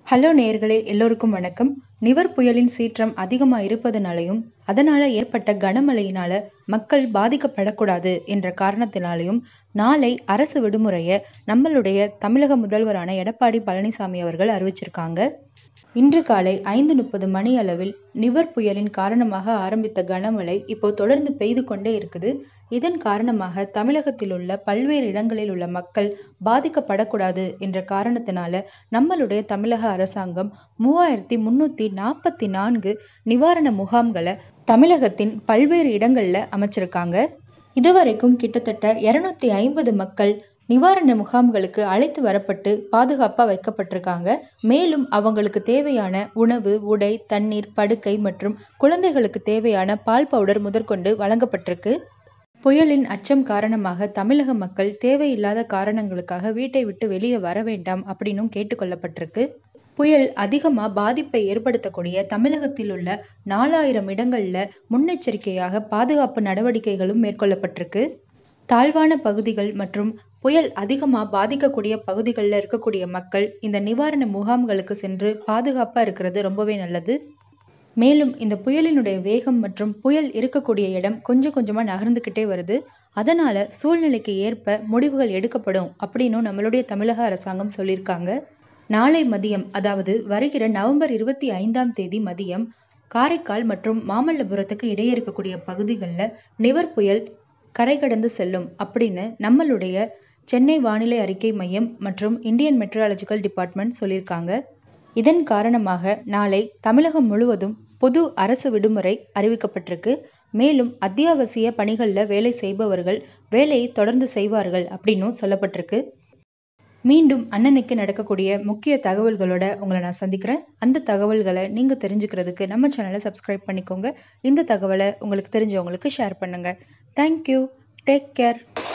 hello நேயர்களே எல்லோருக்கும் வணக்கம் நிவர் புயலின் சீற்றம் அதிகமாக இருப்பதனாலையும் அதனால் ஏற்பட்ட கனமழையினால் மக்கள் பாதிக்கப்படக்கூடாது என்ற காரணத்தினாலையும் நாளை அரசு விடுமுறையை நம்மளுடைய தமிழக முதல்வரான எடப்பாடி பழனிசாமி அவர்கள் அறிவிச்சிருக்காங்க இன்று காலை ஐந்து முப்பது மணி அளவில் நிவர் புயலின் காரணமாக ஆரம்பித்த கனமழை இப்போ தொடர்ந்து பெய்து கொண்டே இருக்குது இதன் காரணமாக தமிழகத்தில் உள்ள பல்வேறு இடங்களில் உள்ள மக்கள் பாதிக்கப்படக்கூடாது என்ற காரணத்தினால நம்மளுடைய தமிழக அரசாங்கம் மூவாயிரத்தி முன்னூற்றி நாற்பத்தி நான்கு நிவாரண முகாம்களை தமிழகத்தின் பல்வேறு இடங்களில் அமைச்சிருக்காங்க இதுவரைக்கும் கிட்டத்தட்ட இரநூத்தி ஐம்பது மக்கள் நிவாரண முகாம்களுக்கு அழைத்து வரப்பட்டு பாதுகாப்பாக வைக்கப்பட்டிருக்காங்க மேலும் அவங்களுக்கு தேவையான உணவு உடை தண்ணீர் படுக்கை மற்றும் குழந்தைகளுக்கு தேவையான பால் பவுடர் முதற்கொண்டு வழங்கப்பட்டிருக்கு புயலின் அச்சம் காரணமாக தமிழக மக்கள் தேவையில்லாத காரணங்களுக்காக வீட்டை விட்டு வெளியே வர வேண்டாம் அப்படின்னும் கேட்டுக்கொள்ளப்பட்டிருக்கு புயல் அதிகமாக பாதிப்பை ஏற்படுத்தக்கூடிய தமிழகத்தில் உள்ள நாலாயிரம் இடங்களில் முன்னெச்சரிக்கையாக பாதுகாப்பு நடவடிக்கைகளும் மேற்கொள்ளப்பட்டிருக்கு தாழ்வான பகுதிகள் மற்றும் புயல் அதிகமாக பாதிக்கக்கூடிய பகுதிகளில் இருக்கக்கூடிய மக்கள் இந்த நிவாரண முகாம்களுக்கு சென்று பாதுகாப்பாக இருக்கிறது ரொம்பவே நல்லது மேலும் இந்த புயலினுடைய வேகம் மற்றும் புயல் இருக்கக்கூடிய இடம் கொஞ்சம் கொஞ்சமாக நகர்ந்துக்கிட்டே வருது அதனால் சூழ்நிலைக்கு ஏற்ப முடிவுகள் எடுக்கப்படும் அப்படின்னும் நம்மளுடைய தமிழக அரசாங்கம் சொல்லியிருக்காங்க நாளை மதியம் அதாவது வருகிற நவம்பர் இருபத்தி ஐந்தாம் தேதி மதியம் காரைக்கால் மற்றும் மாமல்லபுரத்துக்கு இடையே இருக்கக்கூடிய பகுதிகளில் நிவர் புயல் கரை கடந்து செல்லும் அப்படின்னு நம்மளுடைய சென்னை வானிலை அறிக்கை மையம் மற்றும் இந்தியன் மெட்ரலாஜிக்கல் டிபார்ட்மெண்ட் சொல்லியிருக்காங்க இதன் காரணமாக நாளை தமிழகம் முழுவதும் பொது அரசு விடுமுறை அறிவிக்கப்பட்டிருக்கு மேலும் அத்தியாவசிய பணிகளில் வேலை செய்பவர்கள் வேலையை தொடர்ந்து செய்வார்கள் அப்படின்னும் சொல்லப்பட்டிருக்கு மீண்டும் அண்ணனுக்கு நடக்கக்கூடிய முக்கிய தகவல்களோட உங்களை நான் சந்திக்கிறேன் அந்த தகவல்களை நீங்கள் தெரிஞ்சுக்கிறதுக்கு நம்ம சேனலை சப்ஸ்கிரைப் பண்ணிக்கோங்க இந்த தகவலை உங்களுக்கு தெரிஞ்சவங்களுக்கு ஷேர் பண்ணுங்கள் தேங்க்யூ டேக் கேர்